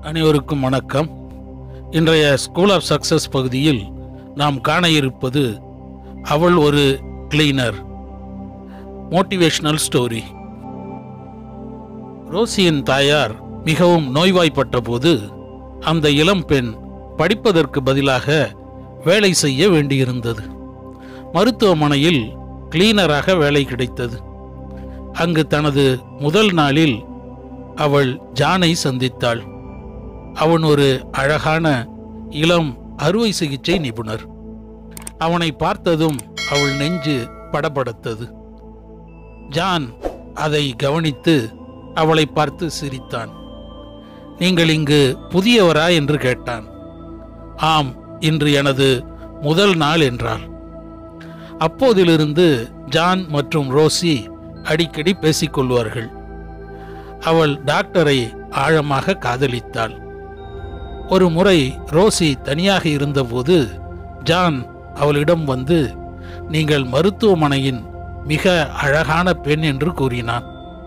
அனைவருக்கும் வணக்கம் இன்றைய ஸ்கூல் ஆஃப் சக்சஸ் பகுதியில் நாம் காண இருப்பது அவள் ஒரு கிளீனர் மோட்டிவேஷனல் ஸ்டோரி ரோசியின் தாயார் மிகவும் நோய்வாய்ப்பட்ட போது அந்த இளம் பெண் படிப்பதற்கு பதிலாக வேலை செய்ய வேண்டியிருந்தது மருத்துவமனையில் கிளீனராக வேலை கிடைத்தது அங்கு தனது முதல் நாளில் அவள் ஜானை சந்தித்தாள் அவன் ஒரு அழகான இளம் அறுவை சிகிச்சை நிபுணர் அவனை பார்த்ததும் அவள் நெஞ்சு படபடத்தது ஜான் அதை கவனித்து அவளை பார்த்து சிரித்தான் நீங்கள் இங்கு புதியவரா என்று கேட்டான் ஆம் இன்று எனது முதல் நாள் என்றாள் அப்போதிலிருந்து ஜான் மற்றும் ரோசி அடிக்கடி பேசிக்கொள்வார்கள் அவள் டாக்டரை ஆழமாக காதலித்தாள் ஒரு முறை ரோசி தனியாக இருந்தபோது ஜான் அவளிடம் வந்து நீங்கள் மருத்துவமனையின் மிக அழகான பெண் என்று கூறினான்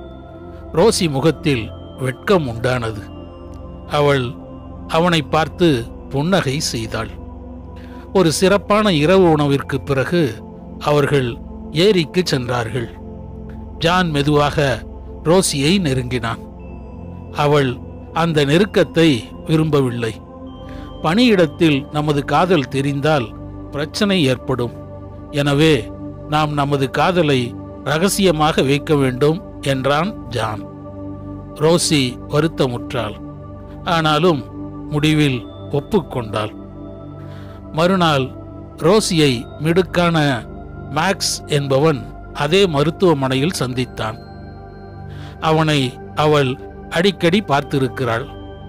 ரோசி முகத்தில் வெட்கம் உண்டானது அவள் அவனை பார்த்து புன்னகை செய்தாள் ஒரு சிறப்பான இரவு உணவிற்கு பிறகு அவர்கள் ஏரிக்கு சென்றார்கள் ஜான் மெதுவாக ரோசியை நெருங்கினான் அவள் அந்த நெருக்கத்தை விரும்பவில்லை பணியிடத்தில் நமது காதல் தெரிந்தால் பிரச்சனை ஏற்படும் எனவே நாம் நமது காதலை ரகசியமாக வைக்க வேண்டும் என்றான் ஜான் ரோசி வருத்தமுற்றாள் ஆனாலும் முடிவில் ஒப்புக்கொண்டாள் மறுநாள் ரோசியை மிடுக்கான மேக்ஸ் என்பவன் அதே மருத்துவமனையில் சந்தித்தான் அவனை அவள் அடிக்கடி பார்த்திருக்கிறாள்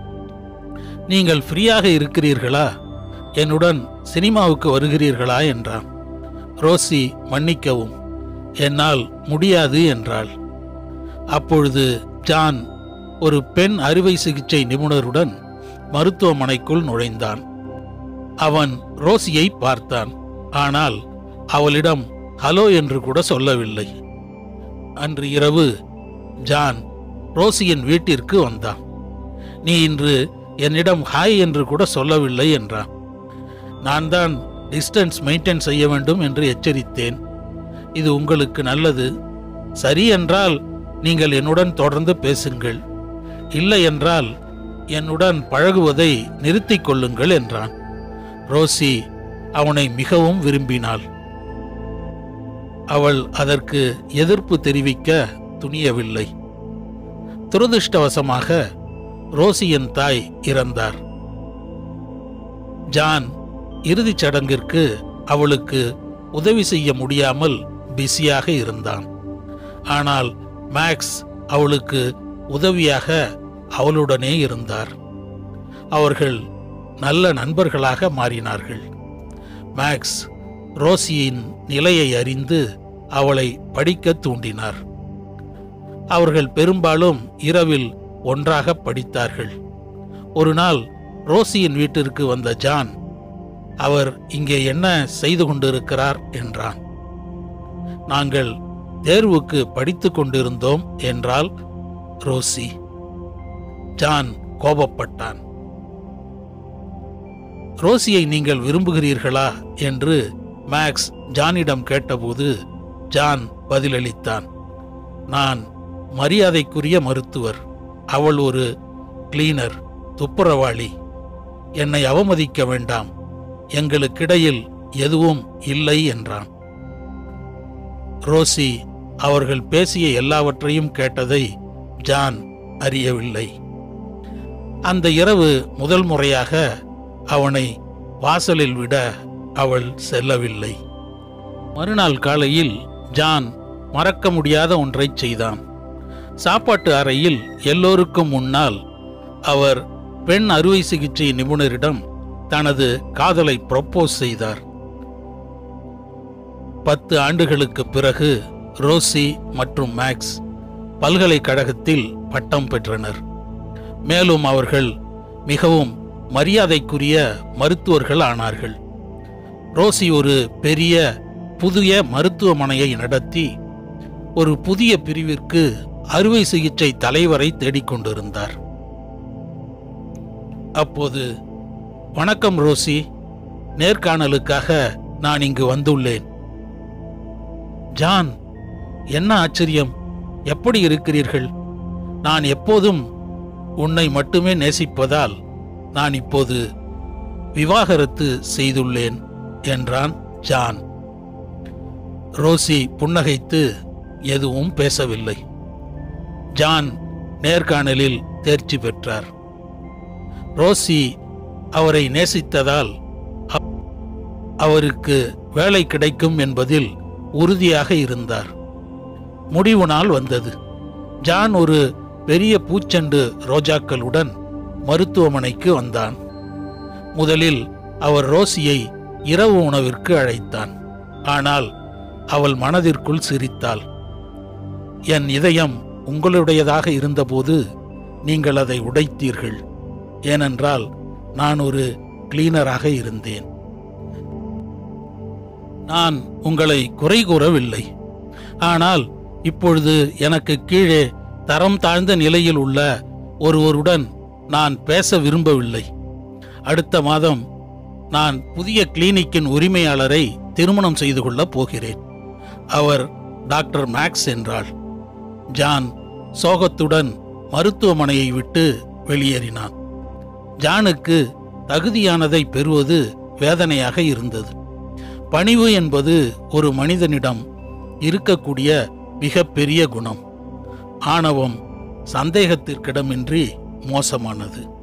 நீங்கள் ஃப்ரீயாக இருக்கிறீர்களா என்னுடன் சினிமாவுக்கு வருகிறீர்களா என்றான் ரோசி மன்னிக்கவும் என்னால் முடியாது என்றாள் அப்பொழுது ஜான் ஒரு பெண் அறுவை சிகிச்சை நிபுணருடன் மருத்துவமனைக்குள் நுழைந்தான் அவன் ரோசியை பார்த்தான் ஆனால் அவளிடம் ஹலோ என்று கூட சொல்லவில்லை அன்று இரவு ஜான் ரோசியின் வீட்டிற்கு வந்தான் நீ இன்று என்னிடம் ஹாய் என்று கூட சொல்லவில்லை என்றான் நான் தான் டிஸ்டன்ஸ் மெயின்டைன் செய்ய வேண்டும் என்று எச்சரித்தேன் இது உங்களுக்கு நல்லது சரி என்றால் நீங்கள் என்னுடன் தொடர்ந்து பேசுங்கள் இல்லை என்றால் என்னுடன் பழகுவதை நிறுத்திக் கொள்ளுங்கள் என்றான் ரோசி அவனை மிகவும் விரும்பினாள் அவள் அதற்கு எதிர்ப்பு தெரிவிக்க துணியவில்லை துரதிருஷ்டவசமாக ரோசியின் தாய் இறந்தார் ஜான் இறுதிச் சடங்கிற்கு அவளுக்கு உதவி செய்ய முடியாமல் பிஸியாக இருந்தான் ஆனால் மேக்ஸ் அவளுக்கு உதவியாக அவளுடனே இருந்தார் அவர்கள் நல்ல நண்பர்களாக மாறினார்கள் மேக்ஸ் ரோசியின் நிலையை அறிந்து அவளை படிக்க தூண்டினார் அவர்கள் பெரும்பாலும் இரவில் ஒன்றாக படித்தார்கள் ஒரு நாள் ரோசியின் வீட்டிற்கு வந்த ஜான் அவர் இங்கே என்ன செய்து கொண்டிருக்கிறார் என்றான் நாங்கள் தேர்வுக்கு படித்துக் கொண்டிருந்தோம் என்றால் ரோசி ஜான் கோபப்பட்டான் ரோசியை நீங்கள் விரும்புகிறீர்களா என்று மேக்ஸ் ஜானிடம் கேட்டபோது ஜான் பதிலளித்தான் நான் மரியாதைக்குரிய மருத்துவர் அவள் ஒரு கிளீனர் துப்புரவாளி என்னை அவமதிக்க வேண்டாம் எங்களுக்கிடையில் எதுவும் இல்லை என்றான் ரோசி அவர்கள் பேசிய எல்லாவற்றையும் கேட்டதை ஜான் அறியவில்லை அந்த இரவு முதல் முறையாக அவனை வாசலில் விட அவள் செல்லவில்லை மறுநாள் காலையில் ஜான் மறக்க முடியாத ஒன்றைச் செய்தான் சாப்பாட்டு அறையில் எல்லோருக்கும் முன்னால் அவர் பெண் அறுவை சிகிச்சை நிபுணரிடம் தனது காதலை ப்ரொப்போஸ் செய்தார் பத்து ஆண்டுகளுக்கு பிறகு ரோசி மற்றும் மேக்ஸ் பல்கலைக்கழகத்தில் பட்டம் பெற்றனர் மேலும் அவர்கள் மிகவும் மரியாதைக்குரிய மருத்துவர்கள் ஆனார்கள் ரோசி ஒரு பெரிய புதிய மருத்துவமனையை நடத்தி ஒரு புதிய பிரிவிற்கு அறுவை சிகிச்சை தலைவரை தேடிக்கொண்டிருந்தார் அப்போது வணக்கம் ரோசி நேர்காணலுக்காக நான் இங்கு வந்துள்ளேன் ஜான் என்ன ஆச்சரியம் எப்படி இருக்கிறீர்கள் நான் எப்போதும் உன்னை மட்டுமே நேசிப்பதால் நான் இப்போது விவாகரத்து செய்துள்ளேன் என்றான் ஜான் ரோசி புன்னகைத்து எதுவும் பேசவில்லை ஜான் நேர்காணலில் தேர்ச்சி பெற்றார் ரோசி அவரை நேசித்ததால் அவ- அவருக்கு வேலை கிடைக்கும் என்பதில் உறுதியாக இருந்தார் முடிவு நாள் வந்தது ஜான் ஒரு பெரிய பூச்செண்டு ரோஜாக்களுடன் மருத்துவமனைக்கு வந்தான் முதலில் அவர் ரோசியை இரவு உணவிற்கு அழைத்தான் ஆனால் அவள் மனதிற்குள் சிரித்தாள் என் இதயம் உங்களுடையதாக இருந்தபோது நீங்கள் அதை உடைத்தீர்கள் ஏனென்றால் நான் ஒரு கிளீனராக இருந்தேன் நான் உங்களை குறை கூறவில்லை ஆனால் இப்பொழுது எனக்கு கீழே தரம் தாழ்ந்த நிலையில் உள்ள ஒருவருடன் நான் பேச விரும்பவில்லை அடுத்த மாதம் நான் புதிய கிளினிக்கின் உரிமையாளரை திருமணம் செய்து கொள்ளப் போகிறேன் அவர் டாக்டர் மேக்ஸ் என்றாள் ஜான் சோகத்துடன் மருத்துவமனையை விட்டு வெளியேறினான் ஜானுக்கு தகுதியானதை பெறுவது வேதனையாக இருந்தது பணிவு என்பது ஒரு மனிதனிடம் இருக்கக்கூடிய மிகப்பெரிய குணம் ஆணவம் சந்தேகத்திற்கிடமின்றி மோசமானது